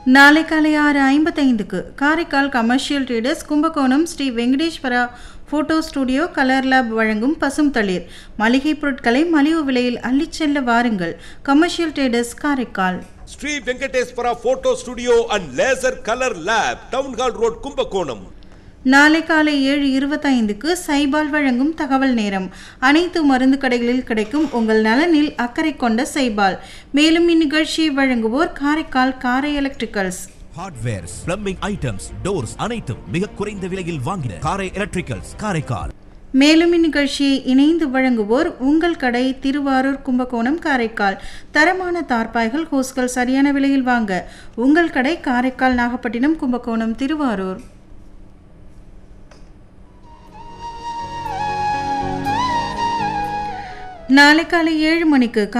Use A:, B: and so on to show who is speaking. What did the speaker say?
A: நாளை காலை ஆறு ஐம்பத்தைந்துக்கு Karaikal commercial traders Kumbakonam Sri Venkateswara photo studio colour lab வழங்கும் பசும் தளிர் மளிகை பொருட்களை மலிவு விலையில் அள்ளிச் செல்ல வாருங்கள் commercial traders Karaikal
B: Sri Venkateswara photo studio and laser colour lab town hall road Kumbakonam
A: நாளை காலை ஏழு இருபத்தைந்துக்கு சைபால் வழங்கும் தகவல் நேரம் அனைத்து மருந்து கடைகளில் கிடைக்கும் உங்கள் நலனில் அக்கறை கொண்ட சைபால் மேலும் இந்நிகழ்ச்சியை வழங்குவோர் Karaikal Karai electricals
C: hardwares plumbing items doors அனைத்தும் மிக குறைந்த விலையில் வாங்கின காரை எலக்ட்ரிக்கல்ஸ் காரைக்கால்
A: மேலும் இந்நிகழ்ச்சியை இணைந்து வழங்குவோர் உங்கள் கடை திருவாரூர் கும்பகோணம் காரைக்கால் தரமான தார்பாய்கள் ஹோஸ்கள் சரியான விலையில் வாங்க உங்கள் கடை காரைக்கால் நாகப்பட்டினம் கும்பகோணம் திருவாரூர் நாளை காலை ஏழு மணிக்கு